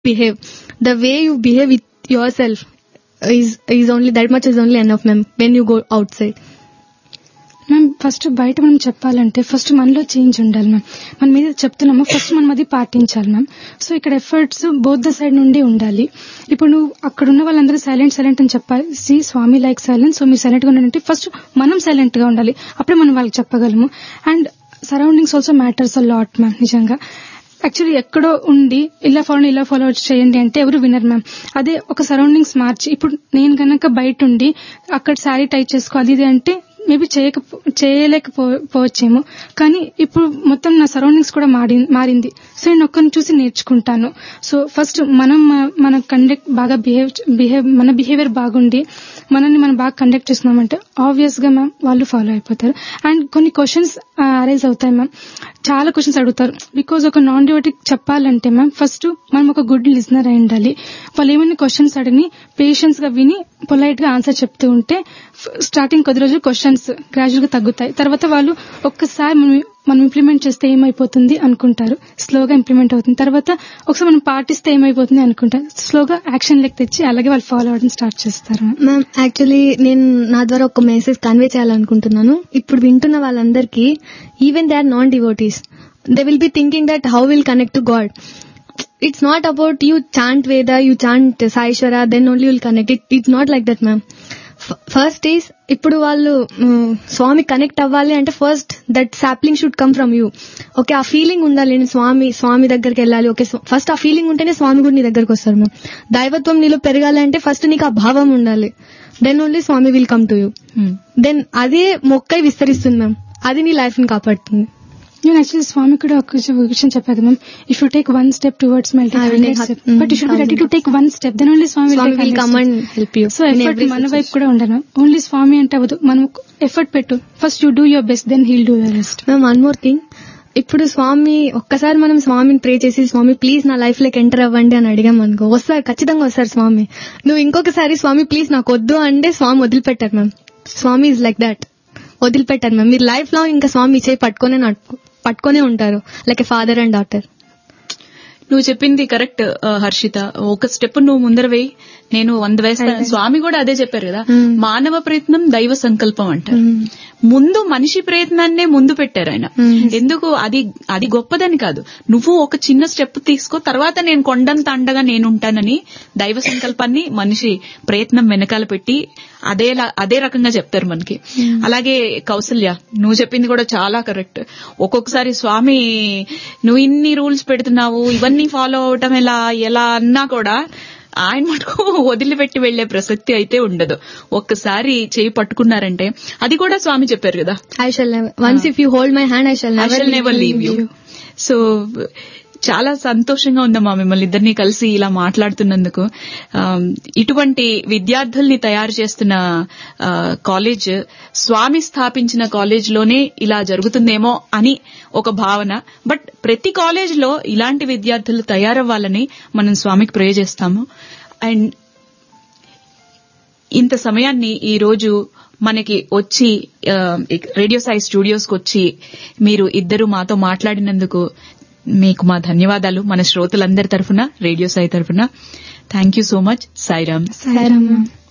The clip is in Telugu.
behave. The way you behave with yourself is is only that much is only enough, ma'am. When you go outside. Ma'am first బయట మనం చెప్పాలంటే ఫస్ట్ మనలో చేంజ్ ఉండాలి మ్యామ్ మనం మీద చెప్తున్నామో ఫస్ట్ మనం అది పాటించాలి మ్యామ్ సో ఇక్కడ ఎఫర్ట్స్ బోత్ ద సైడ్ నుండి ఉండాలి ఇప్పుడు నువ్వు అక్కడ ఉన్న వాళ్ళందరూ సైలెంట్ సైలెంట్ అని చెప్పాలి స్వామి లైక్ సైలెంట్ సో మీరు సైలెంట్ గా ఉండాలంటే ఫస్ట్ మనం సైలెంట్ గా ఉండాలి అప్పుడే మనం వాళ్ళకి చెప్పగలము and surroundings also matters a lot ma'am నిజంగా యాక్చువల్లీ ఎక్కడో ఉండి ఇలా ఫాలో ఇలా ఫాలో చేయండి అంటే ఎవరు వినరు మ్యామ్ అదే ఒక సరౌండింగ్స్ మార్చి ఇప్పుడు నేను గనక బయట ఉండి అక్కడ శారీ టైట్ చేసుకో అది ఇది అంటే మేబీ చేయక చేయలేకపోవచ్చేమో కానీ ఇప్పుడు మొత్తం నా సరౌండింగ్స్ కూడా మారి మారింది సో నేను ఒక్కరిని చూసి నేర్చుకుంటాను సో ఫస్ట్ మనం మ- మన కండక్ట్ బాగా బిహేవ్ బిహేవ్ మన బిహేవియర్ బాగుండి మనల్ని మనం బాగా కండక్ట్ చేస్తున్నామంటే ఆబ్వియస్ గా మ్యామ్ వాళ్ళు ఫాలో అయిపోతారు అండ్ కొన్ని క్వశ్చన్స్ అరైజ్ అవుతాయి మ్యామ్ చాలా క్వశ్చన్స్ అడుగుతారు బికాజ్ ఒక నాన్ డివోటిక్ చెప్పాలంటే మ్యామ్ ఫస్ట్ మనం ఒక గుడ్ లిజనర్ అయి ఉండాలి వాళ్ళు ఏమైనా క్వశ్చన్స్ అడిగి పేషెన్స్ గా విని పొలైట్ గా ఆన్సర్ చెప్తూ ఉంటే స్టార్టింగ్ కొద్ది రోజులు క్వశ్చన్స్ గ్రాడ్యువల్ గా తగ్గుతాయి తర్వాత వాళ్ళు ఒక్కసారి మనం మనం ఇంప్లిమెంట్ చేస్తే ఏమైపోతుంది అనుకుంటారు స్లోగా ఇంప్లిమెంట్ అవుతుంది తర్వాత ఒకసారి మనం పాటిస్తే ఏమైపోతుంది అనుకుంటారు స్లోగా యాక్షన్ లెక్క తెచ్చి అలాగే వాళ్ళు ఫాలో అవడం స్టార్ట్ చేస్తారు మ్యామ్ యాక్చువల్లీ నేను నా ద్వారా ఒక మెసేజ్ కన్వే చేయాలనుకుంటున్నాను ఇప్పుడు వింటున్న వాళ్ళందరికీ even they are non devotees they will be thinking that how will connect to God it's not about you chant Veda you chant Saishwara then only will connect it it's not like that ma'am first is ఇప్పుడు వాళ్ళు మ్, స్వామి కనెక్ట్ అవ్వాలి అంటే first that sapling should come from you okay ఆ ఫీలింగ్ ఉండాలి నేను స్వామి స్వామి దగ్గరికి వెళ్ళాలి ఓకే ఫస్ట్ ఆ ఫీలింగ్ ఉంటేనే స్వామి కూడా నీ దగ్గరకు వస్తారు మ్యామ్ దైవత్వం నీలో పెరగాలి అంటే ఫస్ట్ నీకు ఆ భావం ఉండాలి then only Swami will come to you then అదే మొక్కై విస్తరిస్తుంది మ్యామ్ అది నీ లైఫ్ ని కాపాడుతుంది నేను యాక్చువల్లీ స్వామి కూడా ఒక విషయం- ఒక విషయం చెప్పాను ma'am if you take one step towards my I will take step mm, but you should be ready to thousand take one step then only Swami Swami will come and help you so effort మన వైపు కూడా ఉండను ఓన్లీ స్వామి అంటే అవ్వదు మనం ఎఫర్ట్ పెట్టు first you do your best then he'll do the rest ma'am one more thing ఇప్పుడు స్వామి ఒక్కసారి మనం స్వామిని ప్రే చేసి స్వామి ప్లీజ్ నా లైఫ్ లోకి ఎంటర్ అవ్వండి అని అడిగాం అనుకో వస్తారు ఖచ్చితంగా వస్తారు స్వామి నువ్వు ఇంకొకసారి స్వామి ప్లీజ్ నాకు వద్దు అంటే స్వామి వదిలిపెట్టారు ma'am Swami is like that వదిలిపెట్టారు మ్యామ్ మీరు లైఫ్ లో ఇంకా స్వామి చేయి పట్టుకునే నడుపు- పట్టుకునే ఉంటారు like a father and daughter నువ్వు చెప్పింది కరెక్ట్ ఆ, హర్షిత ఒక స్టెప్ నువ్వు ముందర వేయి నేను వంద వేస్తాను స్వామి కూడా అదే చెప్పారు కదా Hmm. మానవ ప్రయత్నం దైవ సంకల్పం అంటారు ముందు మనిషి ప్రయత్నాన్నే ముందు పెట్టారు ఆయన Hmm. ఎందుకు అది అది గొప్పదని కాదు నువ్వు ఒక చిన్న స్టెప్ తీసుకో తర్వాత నేను కొండంత అండగా నేను ఉంటానని దైవ సంకల్పాన్ని మనిషి ప్రయత్నం వెనకాల పెట్టి అదే అదే రకంగా చెప్తారు మనకి అలాగే కౌసల్య నువ్వు చెప్పింది కూడా చాలా కరెక్ట్ ఒక్కొక్కసారి స్వామి నువ్వు ఇన్ని రూల్స్ పెడుతున్నావు ఇవన్నీ ఫాలో అవటం ఎలా ఎలా అన్నా కూడా ఆయన మటుకు వదిలిపెట్టి వెళ్లే ప్రసక్తి అయితే ఉండదు ఒక్కసారి చేయి పట్టుకున్నారంటే అది కూడా స్వామి చెప్పారు కదా I shall once if you hold my hand I shall I shall never leave you so చాలా సంతోషంగా ఉందమ్మా మిమ్మల్ని ఇద్దరిని కలిసి ఇలా మాట్లాడుతున్నందుకు ఆ, ఇటువంటి విద్యార్థుల్ని తయారు చేస్తున్న ఆ, కాలేజ్ స్వామి స్థాపించిన కాలేజ్ లోనే ఇలా జరుగుతుందేమో అని ఒక భావన బట్ ప్రతి కాలేజ్ లో ఇలాంటి విద్యార్థులు తయారవ్వాలని మనం స్వామికి ప్రే చేస్తాము అండ్ ఇంత సమయాన్ని ఈ రోజు మనకి వచ్చి ఆ, రేడియో సాయి స్టూడియోస్ కి వచ్చి మీరు ఇద్దరు మాతో మాట్లాడినందుకు మీకు మా ధన్యవాదాలు మన శ్రోతలందరి తరఫున రేడియో సాయి తరఫున thank you so much Sairam Sairam